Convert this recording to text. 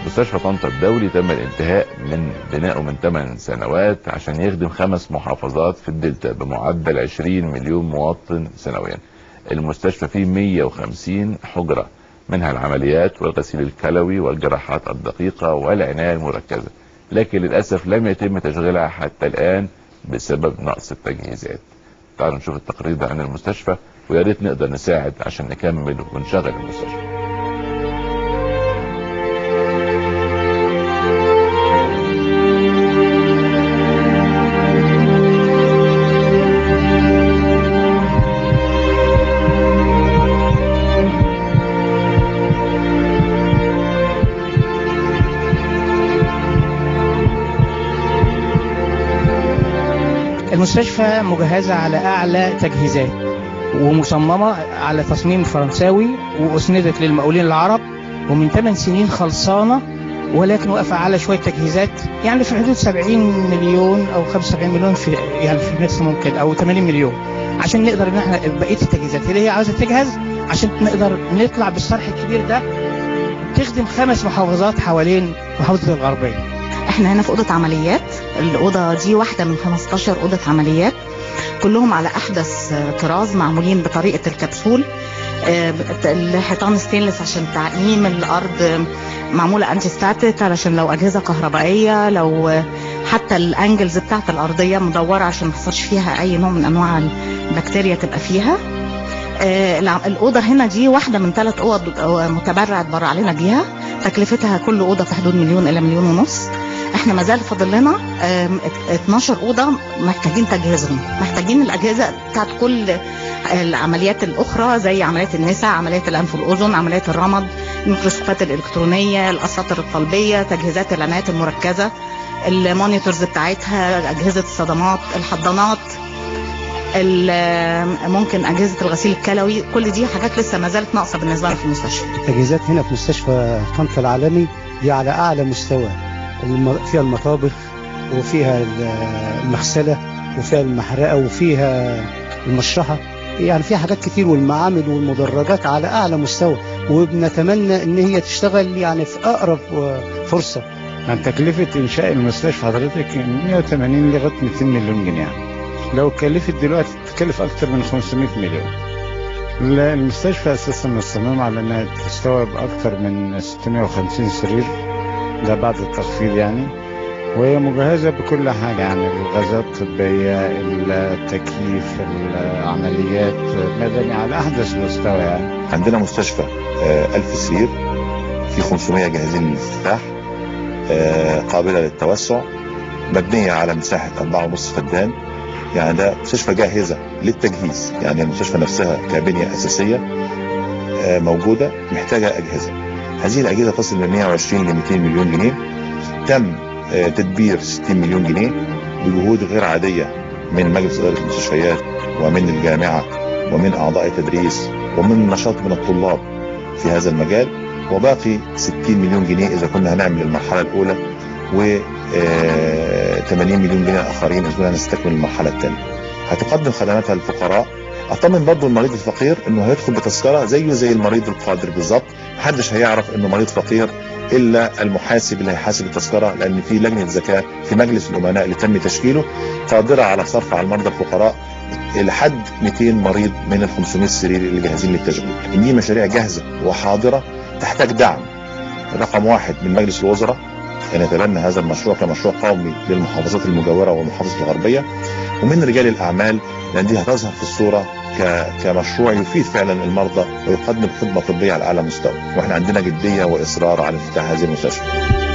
مستشفى طنطا الدولي تم الانتهاء من بنائه من 8 سنوات عشان يخدم خمس محافظات في الدلتا بمعدل 20 مليون مواطن سنويا المستشفى فيه 150 حجرة منها العمليات والغسيل الكلوي والجراحات الدقيقة والعناية المركزة لكن للأسف لم يتم تشغيلها حتى الآن بسبب نقص التجهيزات تعالوا نشوف التقرير ده عن المستشفى ويا ريت نقدر نساعد عشان نكمل ونشغل المستشفى المستشفى مجهزة على أعلى تجهيزات ومصممة على تصميم فرنساوي وأسندت للمقاولين العرب ومن 8 سنين خلصانة ولكن واقفة على شوية تجهيزات يعني في حدود 70 مليون أو 75 مليون في يعني في نفس ممكن أو 80 مليون عشان نقدر إن احنا بقية التجهيزات اللي هي عاوزة تجهز عشان نقدر نطلع بالصرح الكبير ده تخدم خمس محافظات حوالين محافظة الغربية احنا هنا في اوضه عمليات الاوضه دي واحده من 15 اوضه عمليات كلهم على احدث طراز معمولين بطريقه الكبسول آه، الحيطان ستينلس عشان تعقيم الارض معموله انتي ستاتيك علشان لو اجهزه كهربائيه لو حتى الانجلز بتاعت الارضيه مدوره عشان ما يحصلش فيها اي نوع من انواع البكتيريا تبقى فيها آه، الاوضه هنا دي واحده من ثلاث اوض متبرع اتبرع علينا بيها تكلفتها كل اوضه في حدود مليون الى مليون ونص احنا ما زال فاضل لنا 12 اوضه محتاجين تجهيزهم محتاجين الاجهزه بتاعت كل العمليات الاخرى زي عمليات النساء عمليات الانف والاذن عمليات الرمد الميكروسكوبات الالكترونيه الاساطر القلبيه تجهيزات العنايات المركزه المونيتورز بتاعتها اجهزه الصدمات الحضانات ممكن اجهزه الغسيل الكلوي كل دي حاجات لسه ما زالت ناقصه بالنسبه لنا في المستشفى التجهيزات هنا في مستشفى طنطا العالمي دي على اعلى مستوى فيها المطابخ وفيها المغسله وفيها المحرقه وفيها المشرحه يعني فيها حاجات كتير والمعامل والمدرجات على اعلى مستوى وبنتمنى ان هي تشتغل يعني في اقرب فرصه عن تكلفة إنشاء المستشفى حضرتك 180 لغاية 200 مليون جنيه لو كلفت دلوقتي تكلف أكتر من 500 مليون المستشفى أساسا مصممة على أنها تستوعب أكتر من 650 سرير ده بعد التخفيض يعني وهي مجهزة بكل حاجة يعني الغازات الطبية التكييف العمليات مدني على أحدث مستوى يعني عندنا مستشفى آه، ألف سرير في 500 جاهزين للافتتاح آه، قابلة للتوسع مبنية على مساحة 4.5 فدان يعني ده مستشفى جاهزة للتجهيز يعني المستشفى نفسها كبنية أساسية آه، موجودة محتاجة أجهزة هذه الأجهزة تصل من 120 ل 200 مليون جنيه تم آه، تدبير 60 مليون جنيه بجهود غير عادية من مجلس إدارة المستشفيات ومن الجامعة ومن أعضاء التدريس ومن نشاط من الطلاب في هذا المجال وباقي 60 مليون جنيه إذا كنا هنعمل المرحلة الأولى و 80 مليون جنيه آخرين إذا كنا هنستكمل المرحلة الثانية هتقدم خدماتها للفقراء اطمن برضه المريض الفقير انه هيدخل بتذكره زيه زي المريض القادر بالظبط محدش هيعرف انه مريض فقير الا المحاسب اللي هيحاسب التذكره لان في لجنه زكاه في مجلس الامناء اللي تم تشكيله قادره على صرف على المرضى الفقراء لحد 200 مريض من ال 500 سرير اللي جاهزين للتشغيل. ان دي مشاريع جاهزه وحاضره تحتاج دعم. رقم واحد من مجلس الوزراء ان يتبنى هذا المشروع كمشروع قومي للمحافظات المجاوره والمحافظه الغربيه ومن رجال الاعمال لان دي هتظهر في الصوره ك... كمشروع يفيد فعلا المرضى ويقدم خدمه طبيه على اعلى مستوى واحنا عندنا جديه واصرار على افتتاح هذه المستشفى